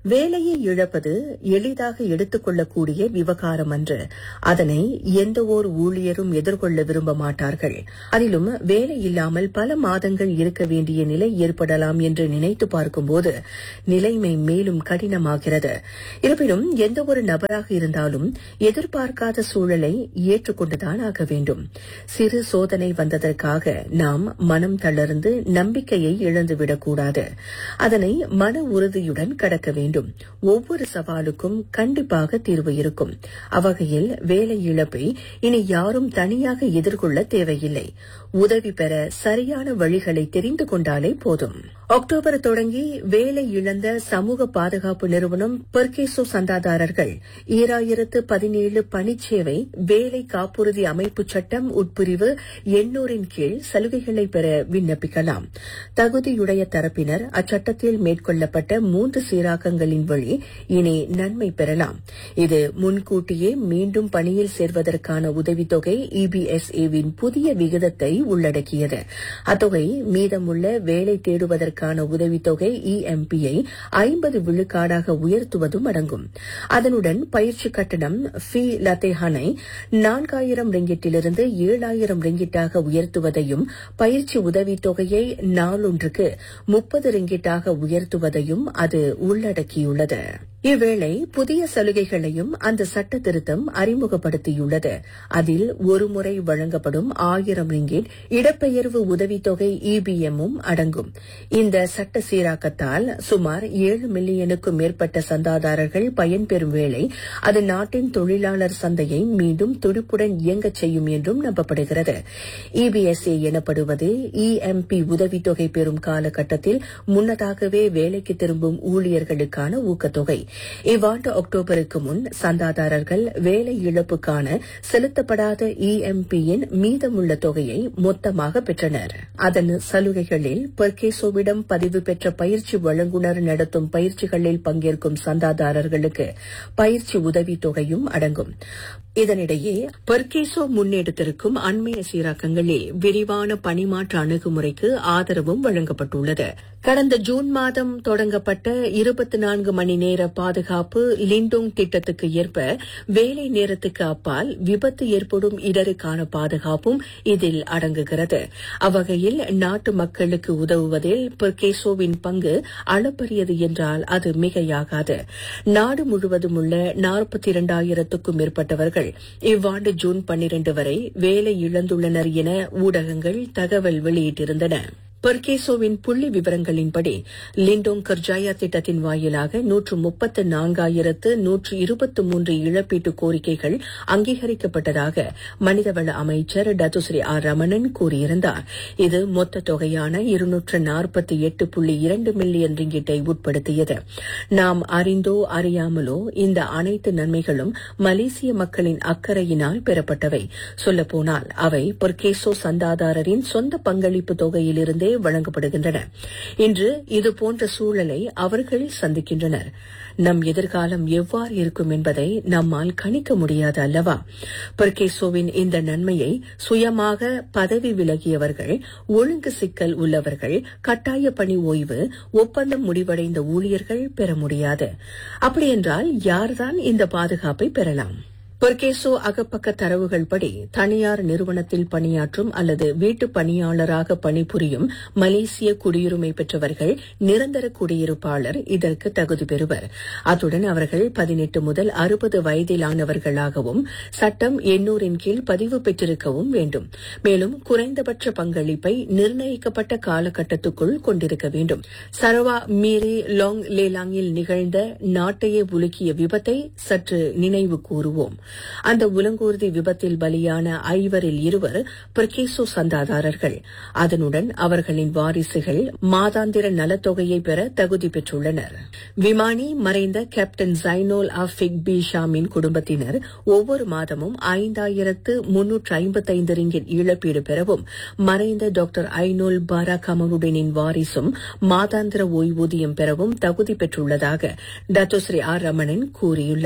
வேலையை இழப்பது எளிதாக எடுத்துக்கொள்ளக்கூடிய விவகாரம் அன்று அதனை எந்த ஓர் ஊழியரும் எதிர்கொள்ள விரும்ப மாட்டார்கள் அதிலும் வேலை இல்லாமல் பல மாதங்கள் இருக்க வேண்டிய நிலை ஏற்படலாம் என்று நினைத்து பார்க்கும்போது நிலைமை மேலும் கடினமாகிறது இருப்பினும் எந்த ஒரு நபராக இருந்தாலும் எதிர்பார்க்காத சூழலை ஏற்றுக்கொண்டுதான் ஆக வேண்டும் சிறு சோதனை வந்ததற்காக நாம் மனம் தளர்ந்து நம்பிக்கையை இழந்துவிடக்கூடாது அதனை மன உறுதியுடன் கடக்க வேண்டும் ஒவ்வொரு சவாலுக்கும் கண்டிப்பாக தீர்வு இருக்கும் அவ்வகையில் வேலை இழப்பை இனி யாரும் தனியாக எதிர்கொள்ள தேவையில்லை உதவி பெற சரியான வழிகளை தெரிந்து கொண்டாலே போதும் அக்டோபர் தொடங்கி வேலை இழந்த சமூக பாதுகாப்பு நிறுவனம் பெர்கேசோ சந்தாதாரர்கள் ஈராயிரத்து பதினேழு பணிச்சேவை வேலை காப்புறுதி அமைப்பு சட்டம் உட்பிரிவு எண்ணூரின் கீழ் சலுகைகளை பெற விண்ணப்பிக்கலாம் தகுதியுடைய தரப்பினர் அச்சட்டத்தில் மேற்கொள்ளப்பட்ட மூன்று சீராக்கங்களின் வழி இனி நன்மை பெறலாம் இது முன்கூட்டியே மீண்டும் பணியில் சேர்வதற்கான உதவித்தொகை இபிஎஸ்ஏவின் புதிய விகிதத்தை உள்ளடக்கியது அத்தொகை மீதமுள்ள வேலை தேடுவதற்கான உதவித்தொகை இஎம்பியை ஐம்பது விழுக்காடாக உயர்த்துவதும் அடங்கும் அதனுடன் பயிற்சி கட்டணம் ஃபி லத்தேஹானை நான்காயிரம் ரிங்கிட்டிலிருந்து ஏழாயிரம் ரிங்கிட்டாக உயர்த்துவதையும் பயிற்சி உதவித்தொகையை நாளொன்றுக்கு முப்பது ரிங்கிட்டாக உயர்த்துவதையும் அது உள்ளடக்கியுள்ளது இவ்வேளை புதிய சலுகைகளையும் அந்த சட்ட திருத்தம் அறிமுகப்படுத்தியுள்ளது அதில் ஒருமுறை வழங்கப்படும் ஆயிரம் ரிங்கிட் இடப்பெயர்வு உதவித்தொகை இபிஎம்மும் அடங்கும் இந்த சட்ட சீராக்கத்தால் சுமார் ஏழு மில்லியனுக்கும் மேற்பட்ட சந்தாதாரர்கள் பயன்பெறும் வேளை அது நாட்டின் தொழிலாளர் சந்தையை மீண்டும் துடிப்புடன் இயங்கச் செய்யும் என்றும் நம்பப்படுகிறது இபிஎஸ்ஏ எனப்படுவது இஎம்பி உதவித்தொகை பெறும் காலகட்டத்தில் முன்னதாகவே வேலைக்கு திரும்பும் ஊழியர்களுக்கான ஊக்கத்தொகை இவ்வாண்டு அக்டோபருக்கு முன் சந்தாதாரர்கள் வேலை இழப்புக்கான செலுத்தப்படாத இஎம்பியின் மீதமுள்ள தொகையை மொத்தமாக பெற்றனர் அதன் சலுகைகளில் பெர்கேசோவிடம் பதிவு பெற்ற பயிற்சி வழங்குநர் நடத்தும் பயிற்சிகளில் பங்கேற்கும் சந்தாதாரர்களுக்கு பயிற்சி உதவித் தொகையும் அடங்கும் இதனிடையே பெர்கேசோ முன்னெடுத்திருக்கும் அண்மைய சீராக்கங்களில் விரிவான பணிமாற்ற அணுகுமுறைக்கு ஆதரவும் வழங்கப்பட்டுள்ளது கடந்த ஜூன் மாதம் தொடங்கப்பட்ட இருபத்தி நான்கு மணி நேர பாதுகாப்பு லிண்டோங் திட்டத்துக்கு ஏற்ப வேலை நேரத்துக்கு அப்பால் விபத்து ஏற்படும் இடருக்கான பாதுகாப்பும் இதில் அடங்குகிறது அவ்வகையில் நாட்டு மக்களுக்கு உதவுவதில் பெர்கேசோவின் பங்கு அளப்பரியது என்றால் அது மிகையாகாது நாடு முழுவதும் உள்ள நாற்பத்தி இரண்டாயிரத்துக்கும் மேற்பட்டவர்கள் இவ்வாண்டு ஜூன் பன்னிரண்டு வரை வேலை இழந்துள்ளனர் என ஊடகங்கள் தகவல் வெளியிட்டிருந்தன பெர்கேசோவின் புள்ளி விவரங்களின்படி லிண்டோங் கர்ஜாயா திட்டத்தின் வாயிலாக நூற்று முப்பத்து நான்காயிரத்து நூற்று இருபத்து மூன்று இழப்பீட்டு கோரிக்கைகள் அங்கீகரிக்கப்பட்டதாக மனிதவள அமைச்சர் டத்துஸ்ரீ ஆர் ரமணன் கூறியிருந்தார் இது மொத்த தொகையான இருநூற்று நாற்பத்தி எட்டு புள்ளி இரண்டு மில்லியன் ரிங்கிட்டை உட்படுத்தியது நாம் அறிந்தோ அறியாமலோ இந்த அனைத்து நன்மைகளும் மலேசிய மக்களின் அக்கறையினால் பெறப்பட்டவை சொல்லப்போனால் அவை பொர்கேசோ சந்தாதாரரின் சொந்த பங்களிப்பு தொகையிலிருந்தே வழங்கப்படுகின்றன இன்று இதுபோன்ற சூழலை அவர்கள் சந்திக்கின்றனர் நம் எதிர்காலம் எவ்வாறு இருக்கும் என்பதை நம்மால் கணிக்க முடியாது அல்லவா பெர்கேசோவின் இந்த நன்மையை சுயமாக பதவி விலகியவர்கள் ஒழுங்கு சிக்கல் உள்ளவர்கள் கட்டாய பணி ஓய்வு ஒப்பந்தம் முடிவடைந்த ஊழியர்கள் பெற முடியாது அப்படியென்றால் யார்தான் இந்த பாதுகாப்பை பெறலாம் பொர்கேசோ அகப்பக்க தரவுகள் படி தனியார் நிறுவனத்தில் பணியாற்றும் அல்லது வீட்டு பணியாளராக பணிபுரியும் மலேசிய குடியுரிமை பெற்றவர்கள் நிரந்தர குடியிருப்பாளர் இதற்கு தகுதி பெறுவர் அத்துடன் அவர்கள் பதினெட்டு முதல் அறுபது வயதிலானவர்களாகவும் சட்டம் எண்ணூரின் கீழ் பதிவு பெற்றிருக்கவும் வேண்டும் மேலும் குறைந்தபட்ச பங்களிப்பை நிர்ணயிக்கப்பட்ட காலகட்டத்துக்குள் கொண்டிருக்க வேண்டும் சரவா மீரி லாங் லேலாங்கில் நிகழ்ந்த நாட்டையே உலுக்கிய விபத்தை சற்று நினைவு கூறுவோம் அந்த உலங்கூர்தி விபத்தில் பலியான ஐவரில் இருவர் பிரகேசோ சந்தாதாரர்கள் அதனுடன் அவர்களின் வாரிசுகள் மாதாந்திர நலத்தொகையை பெற தகுதி பெற்றுள்ளனர் விமானி மறைந்த கேப்டன் ஜைனோல் அஃபிக் பி ஷாமின் குடும்பத்தினர் ஒவ்வொரு மாதமும் ஐந்தாயிரத்து முன்னூற்று ஐம்பத்தைந்து ரிங்கிட் இழப்பீடு பெறவும் மறைந்த டாக்டர் ஐனோல் பாரா கமருடனின் வாரிசும் மாதாந்திர ஓய்வூதியம் பெறவும் தகுதி பெற்றுள்ளதாக டத்தோஸ்ரீ ஆர் ரமணன் கூறியுள்ளார்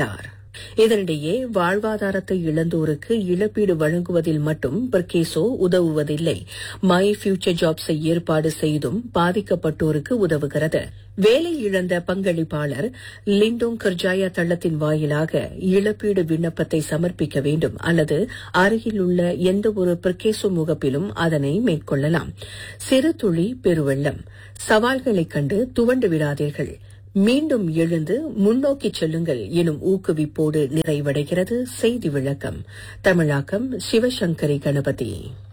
இதனிடையே வாழ்வாதாரத்தை இழந்தோருக்கு இழப்பீடு வழங்குவதில் மட்டும் பிரகேசோ உதவுவதில்லை மை ஃபியூச்சர் ஜாப்ஸை ஏற்பாடு செய்தும் பாதிக்கப்பட்டோருக்கு உதவுகிறது வேலை இழந்த பங்களிப்பாளர் லிண்டோங் கர்ஜாயா தளத்தின் வாயிலாக இழப்பீடு விண்ணப்பத்தை சமர்ப்பிக்க வேண்டும் அல்லது அருகில் உள்ள எந்த ஒரு பிரகேசோ முகப்பிலும் அதனை மேற்கொள்ளலாம் சிறு துளி பெருவெள்ளம் சவால்களைக் கண்டு துவண்டு விடாதீர்கள் மீண்டும் எழுந்து முன்னோக்கிச் செல்லுங்கள் எனும் ஊக்குவிப்போடு நிறைவடைகிறது செய்தி விளக்கம் தமிழாக்கம் சிவசங்கரி கணபதி